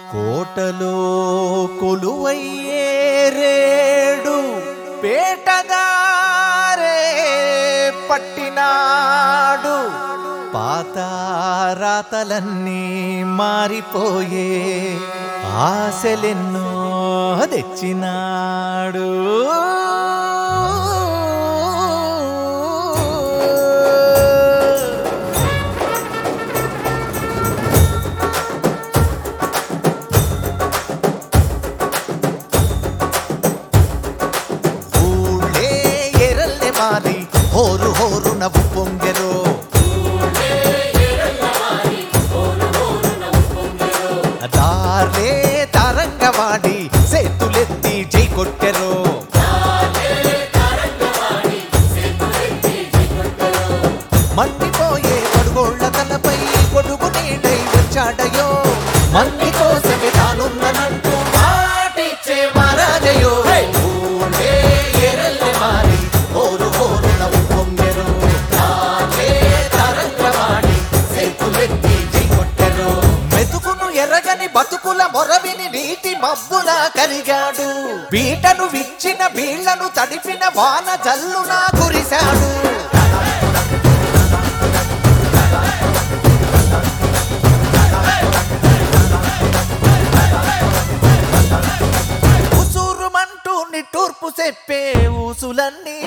కోటలో కొలువయ్యే రేడు పేటగారే పట్టినాడు పాత రాతలన్నీ మారిపోయే ఆశలెన్నో తెచ్చినాడు ఊళ్ళే ఎరల్లె మారి హోరు హోరు నవ్వు పొంగెరు దారే తరంగవాడి సేతులెత్తి జై కొట్టెరు మండిపోయే పడుగోళ్ల తలపై కొడుకు నీడై వచ్చాడయో మంది కోసమే తానున్ననంటూ మాటిచ్చే మహారాజయో ఊళ్ళే ఎరల్లె మారి హోరు హోరు నవ్వు పొంగెరు దారే తరంగవాడి సేతులెత్తి జై కొట్టెరు మెతుకును ఎరగని బతుకుల మొరవిని నీటి మబ్బుల కరిగాడు బీటను విచ్చిన బీళ్లను తడిపిన వాన జల్లున కురిశాడు ఉసూరుమంటూ నిట్టూర్పు చెప్పే ఊసులన్నీ